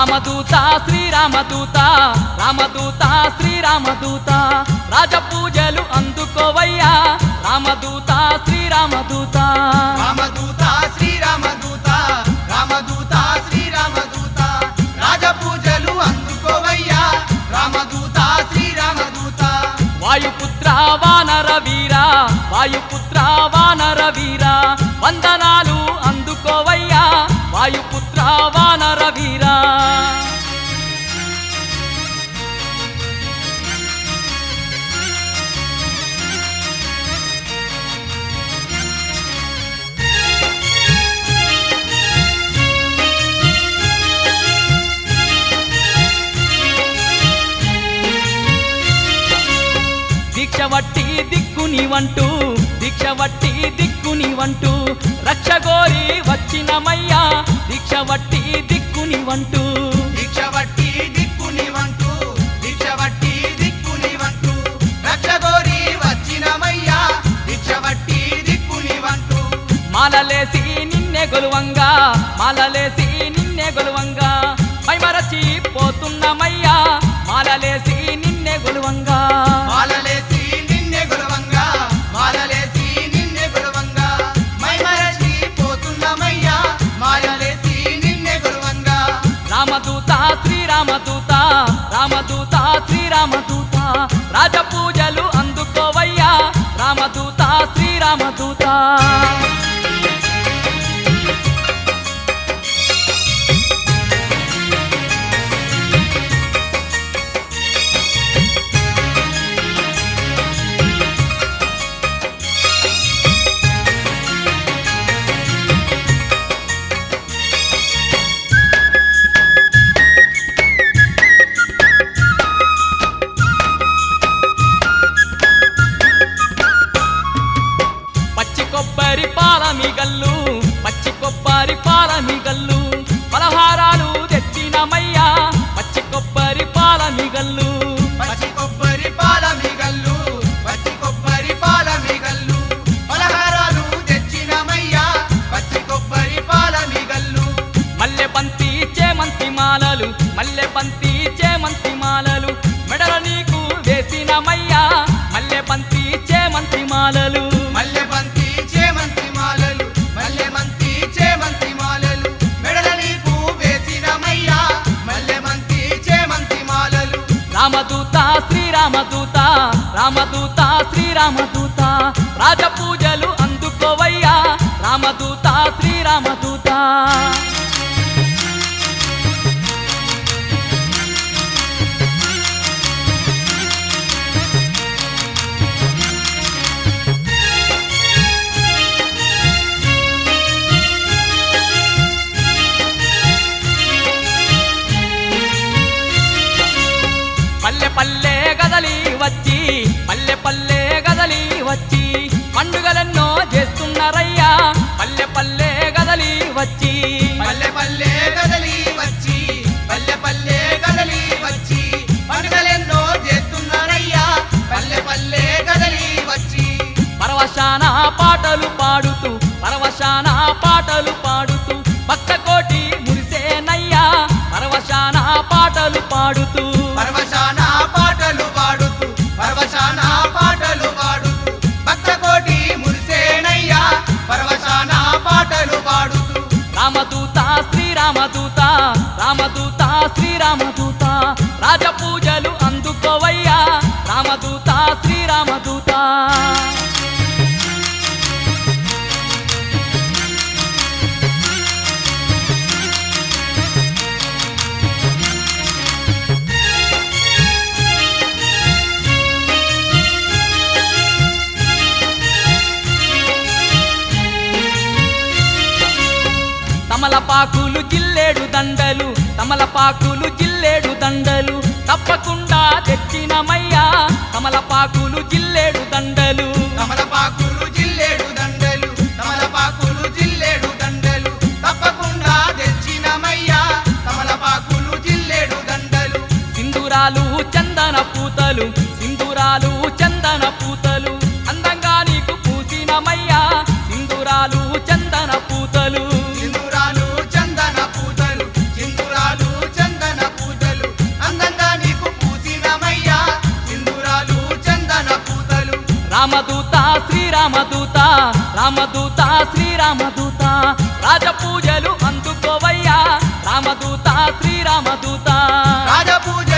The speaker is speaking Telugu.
రామదూత శ్రీరామదూత రామదూత శ్రీరామదూత రాజపూజలు అందుకోవయ్యా రామదూత శ్రీరామదూత రామదూత శ్రీరామదూత రామదూత శ్రీరామదూత రాజపూజలు అందుకోవయ్యా రామదూత శ్రీరామదూత వాయుపుత్ర వానర వీర వాయుపుత్ర వానర వీర వందనాలు అందుకోవయ్యా వాయుపుత్ర వానర వీర దీక్ష వట్టి దిక్కుని వంటూ దీక్ష వట్టి దిక్కుని వంటూ రక్షగోరి వచ్చినమయ్యా దీక్ష వట్టి దిక్కుని వంటూ దీక్ష బట్టి దిక్కుని వంటూ దీక్ష బట్టి దిక్కుని వంటూ రక్షగోరి వచ్చినమయ్యా దీక్ష బట్టి దిక్కుని వంటూ మాలలేసి నిన్నే గొలువంగా మాలలేసి నిన్నే గొలువంగా మైమరచి పోతున్నమయ్యా మాలలేసి నిన్నే గొలువంగా మాలలేసి నిన్నే గొలవంగా మాలలేసి నిన్నే గొలవంగా మైమరచి పోతున్నమయ్యా మాలలేసి నిన్నే గొలవంగా రామదూత శ్రీరామదూత రామదూత శ్రీరామదూత రాజపూజలు అందుకోవయ్యా రామదూత శ్రీరామదూత పచ్చి కొబ్బరి పాల మిగల్లు పచ్చి కొబ్బరి పాల మిగల్లు పలహారాలు తెచ్చినమయ్యా పచ్చి కొబ్బరి పాల మిగల్లు పచ్చి కొబ్బరి పాల మిగల్లు పచ్చి కొబ్బరి పాల మిగల్లు పలహారాలు తెచ్చినమయ్యా పచ్చి కొబ్బరి పాల మిగల్లు మల్లె బంతి చేమంతి మాలలు మల్లె బంతి చేమంతి మాలలు మెడల నీకు వేసినమయ్యా మల్లె బంతి చేమంతి మాలలు మల్లె బంతి చేమంతి మాలలు మల్లె బంతి చేమంతి మాలలు మెడల నీకు వేసినమయ్యా మల్లె బంతి చేమంతి మాలలు రామదూత శ్రీరామదూత రామదూత శ్రీరామదూత రాజపూజలు అందుకోవయ్యా రామదూత శ్రీరామదూత పల్లె పల్లె గదలి వచ్చి పల్లె పల్లె గదలి వచ్చి పండుగలెన్నో చేస్తున్నారయ్యా పల్లె పల్లె గదలి వచ్చి పల్లె పల్లె కదలి వచ్చి పల్లె పల్లె కదలి వచ్చి పండుగలెన్నో చేస్తున్నారయ్యా పల్లె పల్లె కదలి వచ్చి పరవశాన పాటలు పాడుతూ పరవశాన పాటలు పాడుతూ భక్త కోటి మురిసేనయ్యా పరవశాన పాటలు పాడుతూ పరవశాన పాటలు పాడుతూ పరవశాన పాటలు పాడుతూ భక్త కోటి మురిసేనయ్యా పరవశాన పాటలు పాడుతూ రామదూత శ్రీరామదూత రామదూత శ్రీరామదూత రాజపూజలు అందుకోవయ్యా రామదూత శ్రీరామదూత తమలపాకులు జిల్లేడు దండలు తమలపాకులు జిల్లేడు దండలు తప్పకుండా తెచ్చినమయ్యా తమలపాకులు జిల్లేడు దండలు తమలపాకులు జిల్లేడు దండలు తమలపాకులు జిల్లేడు దండలు తప్పకుండా తెచ్చినమయ్యా తమలపాకులు జిల్లేడు దండలు సింధూరాలు చందన పూతలు సింధూరాలు చందన పూతలు అందంగా నీకు పూసినమయ్యా సింధూరాలు చందన పూతలు సింధూరాలు చందన పూతలు సింధూరాలు చందన శ్రీరామదూత రామదూత శ్రీరామదూత రాజపూజలు అందుకోవయ్యా రామదూత శ్రీరామదూత రాజపూజ